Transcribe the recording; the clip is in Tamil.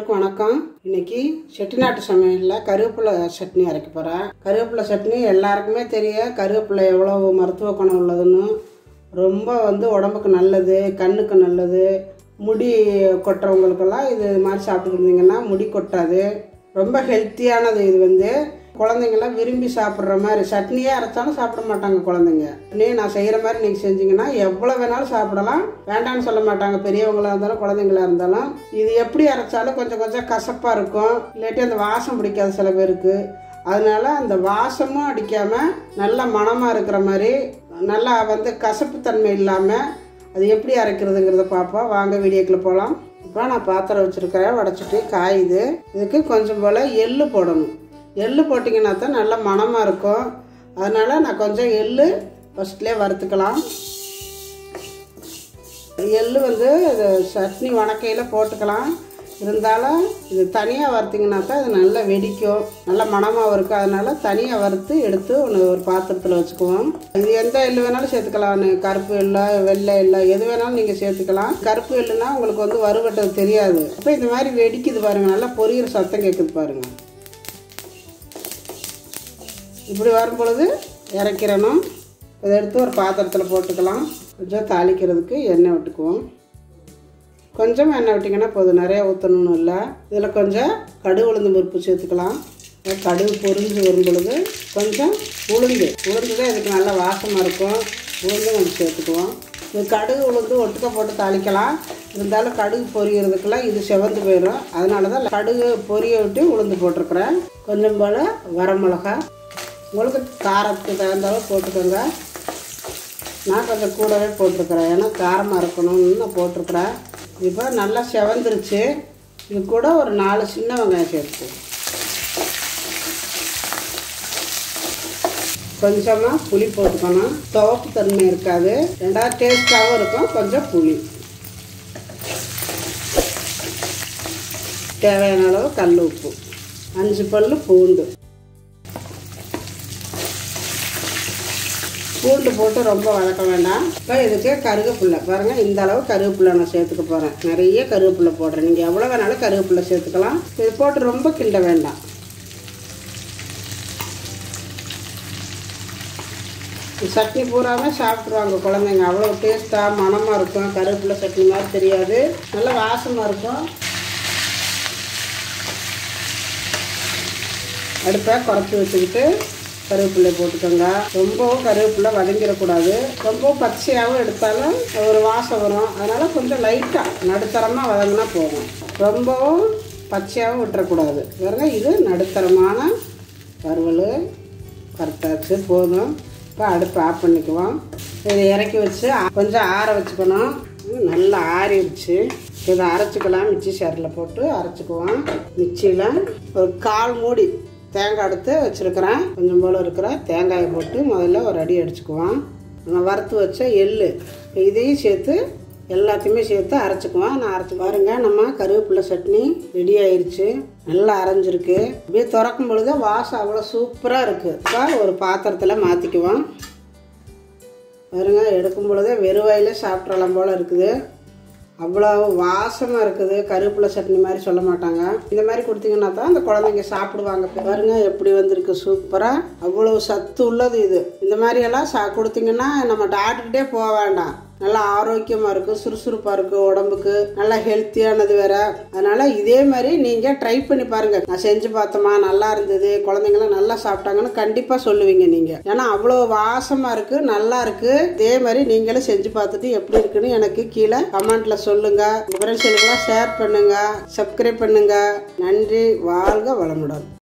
எல்லாருக்கும் வணக்கம் இன்னைக்கு செட்டிநாட்டு சமையலில் கருவேப்பிலை சட்னி அரைக்க போகிறேன் கருவேப்பிலை சட்னி எல்லாருக்குமே தெரியும் கருவேப்பிலை எவ்வளோ மருத்துவ குணம் உள்ளதுன்னு ரொம்ப வந்து உடம்புக்கு நல்லது கண்ணுக்கு நல்லது முடி கொட்டுறவங்களுக்கெல்லாம் இது மாதிரி சாப்பிட்டுட்டு இருந்தீங்கன்னா முடி கொட்டாது ரொம்ப ஹெல்த்தியானது இது வந்து குழந்தைங்களாம் விரும்பி சாப்பிட்ற மாதிரி சட்னியே அரைச்சாலும் சாப்பிட மாட்டாங்க குழந்தைங்க நீ நான் செய்கிற மாதிரி நீங்கள் செஞ்சீங்கன்னா எவ்வளோ வேணாலும் சாப்பிடலாம் வேண்டாம்னு சொல்ல மாட்டாங்க பெரியவங்களா இருந்தாலும் குழந்தைங்களா இருந்தாலும் இது எப்படி அரைச்சாலும் கொஞ்சம் கொஞ்சம் கசப்பாக இருக்கும் இல்லாட்டி அந்த வாசம் பிடிக்காது சில பேருக்கு அதனால அந்த வாசமும் அடிக்காமல் நல்ல மணமாக இருக்கிற மாதிரி நல்லா வந்து கசப்புத்தன்மை இல்லாமல் அது எப்படி அரைக்கிறதுங்கிறத பார்ப்போம் வாங்க வீடியோக்குள்ள போகலாம் இப்போ நான் பாத்திரம் வச்சுருக்கிறேன் உடச்சிட்டு காயுது இதுக்கு கொஞ்சம் போல் எள்ளு போடணும் எள்ளு போட்டிங்கன்னா தான் நல்ல மணமாக இருக்கும் அதனால் நான் கொஞ்சம் எள்ளு ஃபஸ்ட்லேயே வறுத்துக்கலாம் எள்ளு வந்து இது சட்னி வணக்கையில் போட்டுக்கலாம் இருந்தாலும் இது தனியாக வறுத்திங்கன்னா தான் இது நல்லா வெடிக்கும் நல்ல மணமாகவும் இருக்கும் அதனால் தனியாக வறுத்து எடுத்து ஒன்று ஒரு பாத்திரத்தில் வச்சுக்குவோம் இது எந்த எள்ளு வேணாலும் சேர்த்துக்கலாம் கருப்பு எள்ளு வெள்ளை எள்ளு எது வேணாலும் நீங்கள் சேர்த்துக்கலாம் கருப்பு எள்ளுனா உங்களுக்கு வந்து வறுவட்டது தெரியாது அப்போ இந்த மாதிரி வெடிக்குது பாருங்கள் நல்லா பொரியிற சத்தம் கேட்குது பாருங்கள் இப்படி வரும் பொழுது இறக்கிறணும் இதை எடுத்து ஒரு பாத்திரத்தில் போட்டுக்கலாம் கொஞ்சம் தாளிக்கிறதுக்கு எண்ணெய் விட்டுக்குவோம் கொஞ்சம் எண்ணெய் விட்டிங்கன்னா போதும் நிறையா ஊற்றணும்னு இல்லை இதில் கொஞ்சம் கடுகு உளுந்து பருப்பு சேர்த்துக்கலாம் கடுகு பொரிஞ்சு வரும் பொழுது கொஞ்சம் உளுந்து உளுந்து தான் இதுக்கு நல்லா வாசமாக இருக்கும் உளுந்து கொஞ்சம் சேர்த்துக்குவோம் இது கடுகு உளுந்து ஒட்டுக்க போட்டு தாளிக்கலாம் இருந்தாலும் கடுகு பொரியறதுக்கெல்லாம் இது செவந்து போயிடும் அதனால தான் கடுகு பொரிய விட்டு உளுந்து போட்டிருக்கிறேன் கொஞ்சம் போல் வரமிளகா உங்களுக்கு காரத்துக்கு தகுந்த அளவு போட்டுக்கோங்க நான் கொஞ்சம் கூடவே போட்டிருக்கிறேன் ஏன்னா காரமாக இருக்கணும்னு நான் போட்டிருக்கிறேன் இப்போ நல்லா செவந்துருச்சு இது கூட ஒரு நாலு சின்ன வெங்காயம் சேர்த்து கொஞ்சமாக புளி போட்டுக்கணும் துவப்பு தன்மை இருக்காது ரெண்டாவது டேஸ்ட்டாகவும் இருக்கும் கொஞ்சம் புளி தேவையான அளவு கல் உப்பு அஞ்சு பல் பூண்டு பூண்டு போட்டு ரொம்ப வதக்க வேண்டாம் இப்போ இதுக்கு கருவேப்பில்லை பாருங்கள் இந்த அளவு கருவேப்பிலை நான் சேர்த்துக்க போகிறேன் நிறைய கருவேப்பிலை போடுறேன் நீங்கள் எவ்வளோ வேணாலும் கருவேப்பிலை சேர்த்துக்கலாம் இது போட்டு ரொம்ப கிண்ட வேண்டாம் சட்னி பூராமே சாப்பிட்ருவாங்க குழந்தைங்க அவ்வளோ டேஸ்ட்டாக மணமாக இருக்கும் கருவேப்பிலை சட்னி மாதிரி தெரியாது நல்லா வாசமாக இருக்கும் அடுப்பை குறைச்சி வச்சுக்கிட்டு கருவேப்பிலை போட்டுக்கோங்க ரொம்பவும் கருவேப்பிலை வதங்கிடக்கூடாது ரொம்பவும் பச்சையாகவும் எடுத்தாலும் ஒரு வாசம் வரும் அதனால் கொஞ்சம் லைட்டாக நடுத்தரமாக வதங்கினா போகும் ரொம்பவும் பச்சையாகவும் விட்டுறக்கூடாது பாருங்க இது நடுத்தரமான வறுவல் கரெக்டாச்சு போதும் இப்போ அடுப்பு ஆஃப் பண்ணிக்குவோம் இதை இறக்கி வச்சு கொஞ்சம் ஆற வச்சுக்கணும் நல்லா ஆறிடுச்சு இதை அரைச்சிக்கலாம் மிக்சி சேரில் போட்டு அரைச்சிக்குவோம் மிக்சியில் ஒரு கால் மூடி தேங்காய் எடுத்து வச்சுருக்கிறேன் கொஞ்சம் போல் இருக்கிற தேங்காயை போட்டு முதல்ல ஒரு அடி அடிச்சுக்குவோம் நம்ம வறுத்து வச்ச எள்ளு இதையும் சேர்த்து எல்லாத்தையுமே சேர்த்து அரைச்சிக்குவோம் நான் அரைச்சி பாருங்க நம்ம கருவேப்பிலை சட்னி ரெடி ஆயிடுச்சு நல்லா அரைஞ்சிருக்கு அப்படியே திறக்கும் பொழுது வாசம் அவ்வளோ சூப்பராக இருக்குது இப்போ ஒரு பாத்திரத்தில் மாற்றிக்குவோம் பாருங்க எடுக்கும் பொழுதே வெறுவாயிலே சாப்பிட்றலாம் போல் இருக்குது அவ்வளோ வாசமாக இருக்குது கருவேப்பிலை சட்னி மாதிரி சொல்ல மாட்டாங்க இந்த மாதிரி கொடுத்தீங்கன்னா தான் அந்த குழந்தைங்க சாப்பிடுவாங்க பாருங்க எப்படி வந்திருக்கு சூப்பராக அவ்வளோ சத்து உள்ளது இது இந்த மாதிரி எல்லாம் சா கொடுத்தீங்கன்னா நம்ம டாக்டர்கிட்டே போக வேண்டாம் நல்லா ஆரோக்கியமாக இருக்கும் சுறுசுறுப்பாக இருக்கும் உடம்புக்கு நல்லா ஹெல்த்தியானது வேற அதனால இதே மாதிரி நீங்கள் ட்ரை பண்ணி பாருங்க நான் செஞ்சு பார்த்தோமா நல்லா இருந்தது குழந்தைங்களாம் நல்லா சாப்பிட்டாங்கன்னு கண்டிப்பாக சொல்லுவீங்க நீங்கள் ஏன்னா அவ்வளோ வாசமாக இருக்குது நல்லா இருக்குது இதே மாதிரி நீங்களும் செஞ்சு பார்த்துட்டு எப்படி இருக்குன்னு எனக்கு கீழே கமெண்ட்ல சொல்லுங்க உங்கள் ஃப்ரெண்ட்ஸுக்கெல்லாம் ஷேர் பண்ணுங்க சப்ஸ்கிரைப் பண்ணுங்க நன்றி வாழ்க வளமுடன்